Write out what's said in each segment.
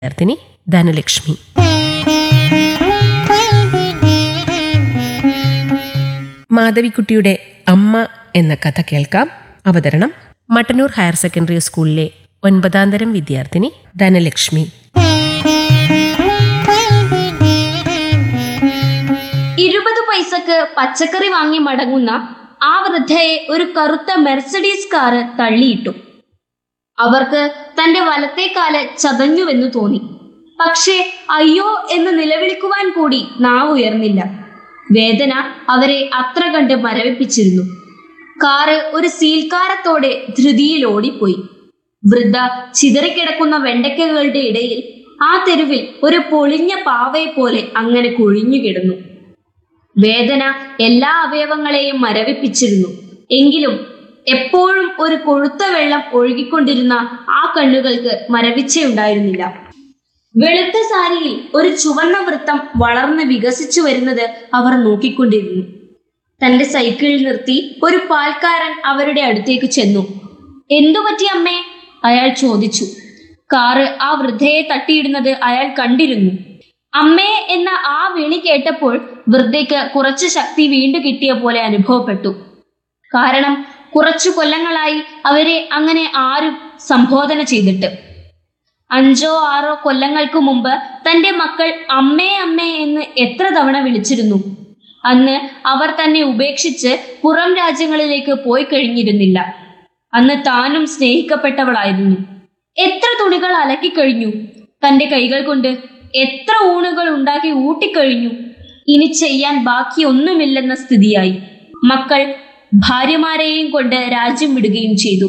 വിദ്യാർത്ഥിനി ധനലക്ഷ്മി മാധവിക്കുട്ടിയുടെ അമ്മ എന്ന കഥ കേൾക്കാം അവതരണം മട്ടന്നൂർ ഹയർ സെക്കൻഡറി സ്കൂളിലെ ഒൻപതാം തരം വിദ്യാർത്ഥിനി ധനലക്ഷ്മി ഇരുപത് പൈസക്ക് പച്ചക്കറി വാങ്ങി മടങ്ങുന്ന ആ വൃദ്ധയെ ഒരു കറുത്ത മെർസഡീസ് കാറ് തള്ളിയിട്ടു അവർക്ക് തന്റെ വലത്തെ കാല് ചതഞ്ഞുവെന്നു തോന്നി പക്ഷേ അയ്യോ എന്ന് നിലവിളിക്കുവാൻ കൂടി നാവ് ഉയർന്നില്ല വേദന അവരെ അത്ര കണ്ട് മരവിപ്പിച്ചിരുന്നു കാറ് ഒരു സീൽക്കാരത്തോടെ ധൃതിയിൽ ഓടിപ്പോയി വൃദ്ധ ചിതറിക്കിടക്കുന്ന വെണ്ടയ്ക്കകളുടെ ഇടയിൽ ആ തെരുവിൽ ഒരു പൊളിഞ്ഞ പാവയെ പോലെ അങ്ങനെ കുഴിഞ്ഞു കിടന്നു വേദന എല്ലാ അവയവങ്ങളെയും മരവിപ്പിച്ചിരുന്നു എങ്കിലും എപ്പോഴും ഒരു കൊഴുത്ത വെള്ളം ഒഴുകിക്കൊണ്ടിരുന്ന ആ കണ്ണുകൾക്ക് മരവിച്ചയുണ്ടായിരുന്നില്ല വെളുത്ത സാരിയിൽ ഒരു ചുവന്ന വൃത്തം വളർന്ന് വികസിച്ചു വരുന്നത് അവർ നോക്കിക്കൊണ്ടിരുന്നു തന്റെ സൈക്കിളിൽ നിർത്തി ഒരു പാൽക്കാരൻ അവരുടെ അടുത്തേക്ക് ചെന്നു എന്തു പറ്റി അമ്മേ അയാൾ ചോദിച്ചു കാറ് ആ വൃദ്ധയെ തട്ടിയിടുന്നത് അയാൾ കണ്ടിരുന്നു അമ്മേ എന്ന ആ വിളി കേട്ടപ്പോൾ വൃദ്ധയ്ക്ക് കുറച്ച് ശക്തി വീണ്ടു കിട്ടിയ പോലെ അനുഭവപ്പെട്ടു കാരണം കുറച്ചു കൊല്ലങ്ങളായി അവരെ അങ്ങനെ ആരും സംബോധന ചെയ്തിട്ട് അഞ്ചോ ആറോ കൊല്ലങ്ങൾക്ക് മുമ്പ് തന്റെ മക്കൾ അമ്മേ അമ്മേ എന്ന് എത്ര തവണ വിളിച്ചിരുന്നു അന്ന് അവർ തന്നെ ഉപേക്ഷിച്ച് പുറം രാജ്യങ്ങളിലേക്ക് പോയി കഴിഞ്ഞിരുന്നില്ല അന്ന് താനും സ്നേഹിക്കപ്പെട്ടവളായിരുന്നു എത്ര തുണികൾ അലക്കിക്കഴിഞ്ഞു തന്റെ കൈകൾ കൊണ്ട് എത്ര ഊണുകൾ ഉണ്ടാക്കി ഊട്ടിക്കഴിഞ്ഞു ഇനി ചെയ്യാൻ ബാക്കി ഒന്നുമില്ലെന്ന സ്ഥിതിയായി മക്കൾ ഭാര്യമാരെയും കൊണ്ട് രാജ്യം വിടുകയും ചെയ്തു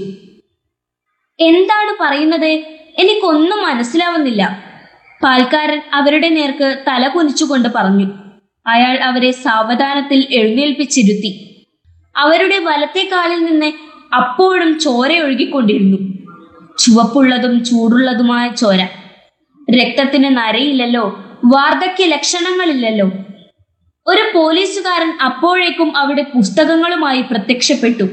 എന്താണ് പറയുന്നത് എനിക്കൊന്നും മനസ്സിലാവുന്നില്ല പാൽക്കാരൻ അവരുടെ നേർക്ക് തല കുനിച്ചുകൊണ്ട് പറഞ്ഞു അയാൾ അവരെ സാവധാനത്തിൽ എഴുന്നേൽപ്പിച്ചിരുത്തി അവരുടെ വലത്തെ കാലിൽ നിന്ന് അപ്പോഴും ചോര ഒഴുകിക്കൊണ്ടിരുന്നു ചുവപ്പുള്ളതും ചൂടുള്ളതുമായ ചോര രക്തത്തിന് നരയില്ലല്ലോ വാർദ്ധക്യ ലക്ഷണങ്ങളില്ലല്ലോ ഒരു പോലീസുകാരൻ അപ്പോഴേക്കും അവിടെ പുസ്തകങ്ങളുമായി പ്രത്യക്ഷപ്പെട്ടു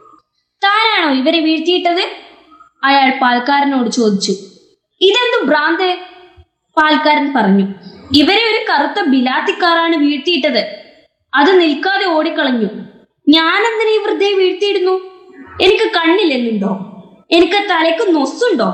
താനാണോ ഇവരെ വീഴ്ത്തിയിട്ടത് അയാൾ പാൽക്കാരനോട് ചോദിച്ചു ഇതെന്തു ഭ്രാന്ത് പാൽക്കാരൻ പറഞ്ഞു ഇവരെ ഒരു കറുത്ത ബിലാത്തിക്കാറാണ് വീഴ്ത്തിയിട്ടത് അത് നിൽക്കാതെ ഓടിക്കളഞ്ഞു ഞാനെന്തിനാ ഈ വൃദ്ധയെ വീഴ്ത്തിയിടുന്നു എനിക്ക് കണ്ണില്ലെന്നുണ്ടോ എനിക്ക് തലയ്ക്ക് നൊസ്സുണ്ടോ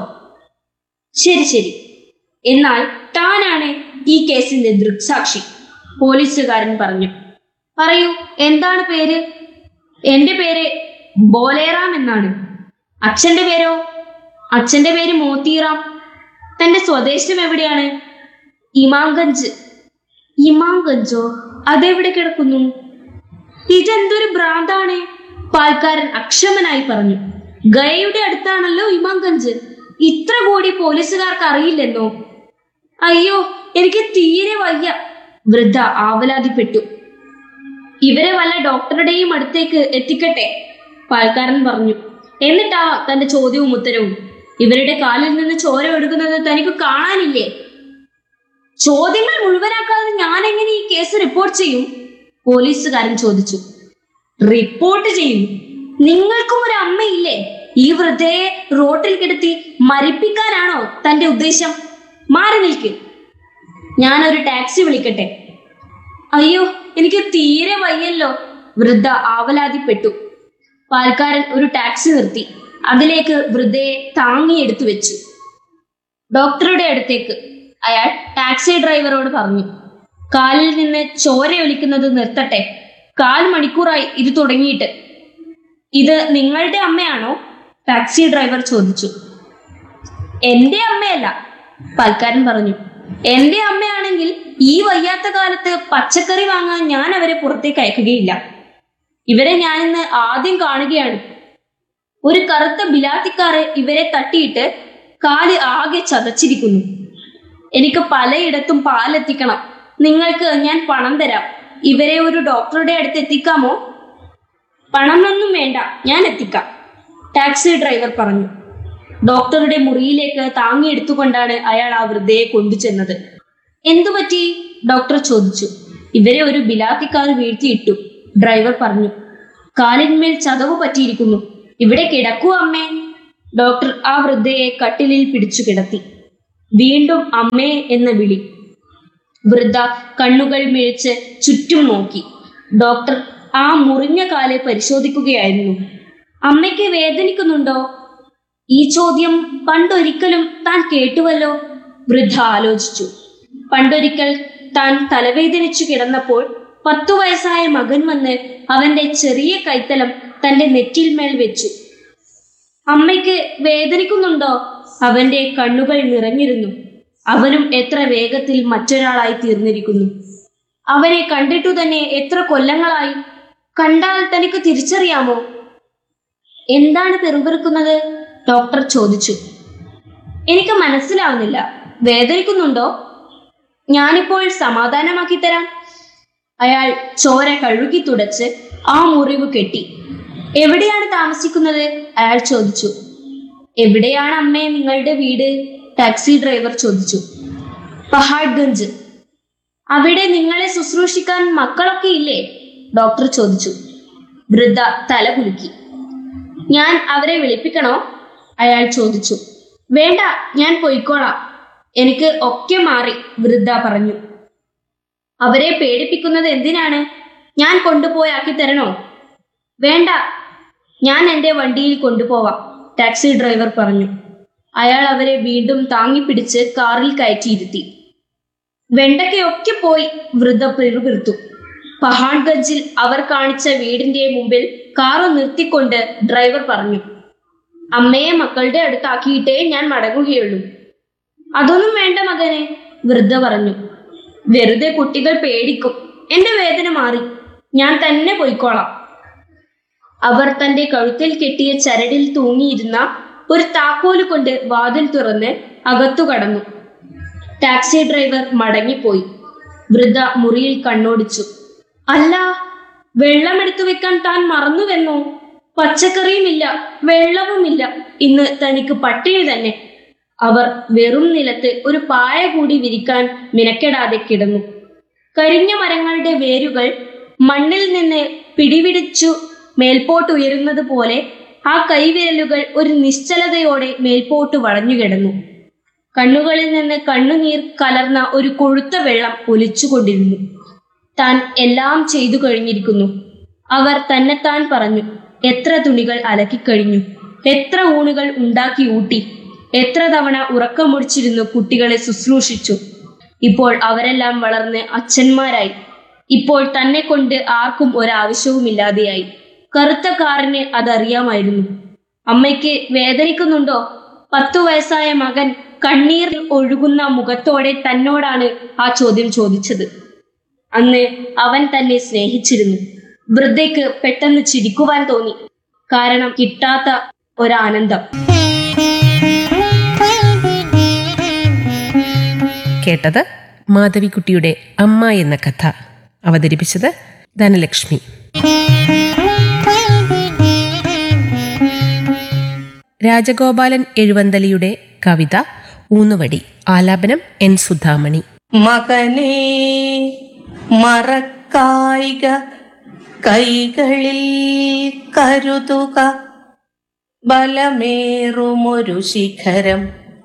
ശരി ശരി എന്നാൽ താനാണ് ഈ കേസിന്റെ ദൃക്സാക്ഷി പോലീസുകാരൻ പറഞ്ഞു പറയൂ എന്താണ് പേര് എന്റെ പേര് ബോലേറാം എന്നാണ് അച്ഛന്റെ പേരോ അച്ഛന്റെ പേര് മോത്തിറാം തന്റെ സ്വദേശം എവിടെയാണ് ഇമാംഗഞ്ച് ഇമാംഗഞ്ചോ അതെവിടെ കിടക്കുന്നു ഇതെന്തൊരു ഭ്രാന്താണ് പാൽക്കാരൻ അക്ഷമനായി പറഞ്ഞു ഗയയുടെ അടുത്താണല്ലോ ഇമാംഗഞ്ച് ഇത്ര കൂടി പോലീസുകാർക്ക് അറിയില്ലെന്നോ അയ്യോ എനിക്ക് തീരെ വയ്യ വൃദ്ധ ആവലാതിപ്പെട്ടു ഇവരെ വല്ല ഡോക്ടറുടെയും അടുത്തേക്ക് എത്തിക്കട്ടെ പാൽക്കാരൻ പറഞ്ഞു എന്നിട്ടാ തന്റെ ചോദ്യവും ഉത്തരവും ഇവരുടെ കാലിൽ നിന്ന് ചോര ഒഴുകുന്നത് തനിക്ക് കാണാനില്ലേ ചോദ്യങ്ങൾ മുഴുവനാക്കാതെ ഞാൻ എങ്ങനെ ഈ കേസ് റിപ്പോർട്ട് ചെയ്യും പോലീസുകാരൻ ചോദിച്ചു റിപ്പോർട്ട് ചെയ്യും നിങ്ങൾക്കും ഒരു അമ്മയില്ലേ ഈ വൃദ്ധയെ റോട്ടിൽ കിടത്തി മരിപ്പിക്കാനാണോ തന്റെ ഉദ്ദേശം മാറി നിൽക്ക് ഞാനൊരു ടാക്സി വിളിക്കട്ടെ അയ്യോ എനിക്ക് തീരെ വയ്യല്ലോ വൃദ്ധ ആവലാതിപ്പെട്ടു പാൽക്കാരൻ ഒരു ടാക്സി നിർത്തി അതിലേക്ക് വൃദ്ധയെ താങ്ങിയെടുത്തു വെച്ചു ഡോക്ടറുടെ അടുത്തേക്ക് അയാൾ ടാക്സി ഡ്രൈവറോട് പറഞ്ഞു കാലിൽ നിന്ന് ചോരയൊലിക്കുന്നത് നിർത്തട്ടെ കാൽ മണിക്കൂറായി ഇത് തുടങ്ങിയിട്ട് ഇത് നിങ്ങളുടെ അമ്മയാണോ ടാക്സി ഡ്രൈവർ ചോദിച്ചു എന്റെ അമ്മയല്ല പാൽക്കാരൻ പറഞ്ഞു എന്റെ അമ്മയാണെങ്കിൽ ഈ വയ്യാത്ത കാലത്ത് പച്ചക്കറി വാങ്ങാൻ ഞാൻ അവരെ പുറത്തേക്ക് അയക്കുകയില്ല ഇവരെ ഞാൻ ഇന്ന് ആദ്യം കാണുകയാണ് ഒരു കറുത്ത ബിലാത്തിക്കാറ് ഇവരെ തട്ടിയിട്ട് കാല് ആകെ ചതച്ചിരിക്കുന്നു എനിക്ക് പലയിടത്തും പാലെത്തിക്കണം നിങ്ങൾക്ക് ഞാൻ പണം തരാം ഇവരെ ഒരു ഡോക്ടറുടെ അടുത്ത് എത്തിക്കാമോ പണമൊന്നും വേണ്ട ഞാൻ എത്തിക്കാം ടാക്സി ഡ്രൈവർ പറഞ്ഞു ഡോക്ടറുടെ മുറിയിലേക്ക് താങ്ങിയെടുത്തുകൊണ്ടാണ് അയാൾ ആ വൃദ്ധയെ കൊണ്ടുചെന്നത് എന്തുപറ്റി ഡോക്ടർ ചോദിച്ചു ഇവരെ ഒരു ബിലാത്തിക്കാർ വീഴ്ത്തിയിട്ടു ഡ്രൈവർ പറഞ്ഞു കാലിന്മേൽ ചതവ് പറ്റിയിരിക്കുന്നു ഇവിടെ കിടക്കൂ അമ്മേ ഡോക്ടർ ആ വൃദ്ധയെ കട്ടിലിൽ പിടിച്ചു കിടത്തി വീണ്ടും അമ്മേ എന്ന വിളി വൃദ്ധ കണ്ണുകൾ മിഴിച്ച് ചുറ്റും നോക്കി ഡോക്ടർ ആ മുറിഞ്ഞ കാലെ പരിശോധിക്കുകയായിരുന്നു അമ്മയ്ക്ക് വേദനിക്കുന്നുണ്ടോ ഈ ചോദ്യം പണ്ടൊരിക്കലും താൻ കേട്ടുവല്ലോ വൃദ്ധ ആലോചിച്ചു പണ്ടൊരിക്കൽ താൻ തലവേദനിച്ചു കിടന്നപ്പോൾ പത്തു വയസ്സായ മകൻ വന്ന് അവന്റെ ചെറിയ കൈത്തലം തന്റെ നെറ്റിൽമേൽ വെച്ചു അമ്മയ്ക്ക് വേദനിക്കുന്നുണ്ടോ അവന്റെ കണ്ണുകൾ നിറഞ്ഞിരുന്നു അവനും എത്ര വേഗത്തിൽ മറ്റൊരാളായി തീർന്നിരിക്കുന്നു അവനെ കണ്ടിട്ടു തന്നെ എത്ര കൊല്ലങ്ങളായി കണ്ടാൽ തനിക്ക് തിരിച്ചറിയാമോ എന്താണ് പെറുപിറുക്കുന്നത് ഡോക്ടർ ചോദിച്ചു എനിക്ക് മനസ്സിലാവുന്നില്ല വേദനിക്കുന്നുണ്ടോ ഞാനിപ്പോൾ സമാധാനമാക്കി തരാം അയാൾ ചോര കഴുകി തുടച്ച് ആ മുറിവ് കെട്ടി എവിടെയാണ് താമസിക്കുന്നത് അയാൾ ചോദിച്ചു എവിടെയാണ് അമ്മേ നിങ്ങളുടെ വീട് ടാക്സി ഡ്രൈവർ ചോദിച്ചു പഹാഡ്ഗഞ്ച് അവിടെ നിങ്ങളെ ശുശ്രൂഷിക്കാൻ മക്കളൊക്കെ ഇല്ലേ ഡോക്ടർ ചോദിച്ചു വൃദ്ധ തല കുലുക്കി ഞാൻ അവരെ വിളിപ്പിക്കണോ അയാൾ ചോദിച്ചു വേണ്ട ഞാൻ പൊയ്ക്കോളാം എനിക്ക് ഒക്കെ മാറി വൃദ്ധ പറഞ്ഞു അവരെ പേടിപ്പിക്കുന്നത് എന്തിനാണ് ഞാൻ കൊണ്ടുപോയി ആക്കി തരണോ വേണ്ട ഞാൻ എൻ്റെ വണ്ടിയിൽ കൊണ്ടുപോവാം ടാക്സി ഡ്രൈവർ പറഞ്ഞു അയാൾ അവരെ വീണ്ടും താങ്ങിപ്പിടിച്ച് കാറിൽ കയറ്റിയിരുത്തി വെണ്ടയ്ക്കയൊക്കെ പോയി വൃദ്ധ പിറുപിറുത്തു പഹാൺഗഞ്ചിൽ അവർ കാണിച്ച വീടിന്റെ മുമ്പിൽ കാറ് നിർത്തിക്കൊണ്ട് ഡ്രൈവർ പറഞ്ഞു അമ്മയെ മക്കളുടെ അടുത്താക്കിയിട്ടേ ഞാൻ മടങ്ങുകയുള്ളൂ അതൊന്നും വേണ്ട മകനെ വൃദ്ധ പറഞ്ഞു വെറുതെ കുട്ടികൾ പേടിക്കും എന്റെ വേദന മാറി ഞാൻ തന്നെ പോയിക്കോളാം അവർ തന്റെ കഴുത്തിൽ കെട്ടിയ ചരടിൽ തൂങ്ങിയിരുന്ന ഒരു താക്കോല് കൊണ്ട് വാതിൽ തുറന്ന് അകത്തു കടന്നു ടാക്സി ഡ്രൈവർ മടങ്ങിപ്പോയി വൃദ്ധ മുറിയിൽ കണ്ണോടിച്ചു അല്ല വെള്ളം എടുത്തു വെക്കാൻ താൻ മറന്നുവെന്നോ പച്ചക്കറിയുമില്ല വെള്ളവുമില്ല ഇന്ന് തനിക്ക് പട്ടിണി തന്നെ അവർ വെറും നിലത്ത് ഒരു പായ കൂടി വിരിക്കാൻ മിനക്കെടാതെ കിടന്നു കരിഞ്ഞ മരങ്ങളുടെ വേരുകൾ മണ്ണിൽ നിന്ന് പിടിപിടിച്ചു മേൽപോട്ടുയരുന്നത് പോലെ ആ കൈവിരലുകൾ ഒരു നിശ്ചലതയോടെ മേൽപോട്ട് വളഞ്ഞു കിടന്നു കണ്ണുകളിൽ നിന്ന് കണ്ണുനീർ കലർന്ന ഒരു കൊഴുത്ത വെള്ളം ഒലിച്ചുകൊണ്ടിരുന്നു താൻ എല്ലാം ചെയ്തു കഴിഞ്ഞിരിക്കുന്നു അവർ തന്നെത്താൻ പറഞ്ഞു എത്ര തുണികൾ അലക്കിക്കഴിഞ്ഞു എത്ര ഊണുകൾ ഉണ്ടാക്കി ഊട്ടി എത്ര തവണ ഉറക്കമൊടിച്ചിരുന്നു കുട്ടികളെ ശുശ്രൂഷിച്ചു ഇപ്പോൾ അവരെല്ലാം വളർന്ന് അച്ഛന്മാരായി ഇപ്പോൾ തന്നെ കൊണ്ട് ആർക്കും ഒരാവശ്യവുമില്ലാതെയായി കറുത്ത കാറിന് അതറിയാമായിരുന്നു അമ്മയ്ക്ക് വേദനിക്കുന്നുണ്ടോ പത്തു വയസ്സായ മകൻ കണ്ണീർ ഒഴുകുന്ന മുഖത്തോടെ തന്നോടാണ് ആ ചോദ്യം ചോദിച്ചത് അന്ന് അവൻ തന്നെ സ്നേഹിച്ചിരുന്നു വൃദ്ധയ്ക്ക് പെട്ടെന്ന് ചിരിക്കുവാൻ തോന്നി കാരണം കിട്ടാത്ത ഒരാനന്ദം കേട്ടത് മാധവിക്കുട്ടിയുടെ അമ്മ എന്ന കഥ അവതരിപ്പിച്ചത് ധനലക്ഷ്മി രാജഗോപാലൻ എഴുവന്തലിയുടെ കവിത ഊന്നുവടി ആലാപനം എൻ സുധാമണി മകനെ മറക്കായിക കൈകളിൽ കരുതുക ബലമേറുമൊരു ശിഖരം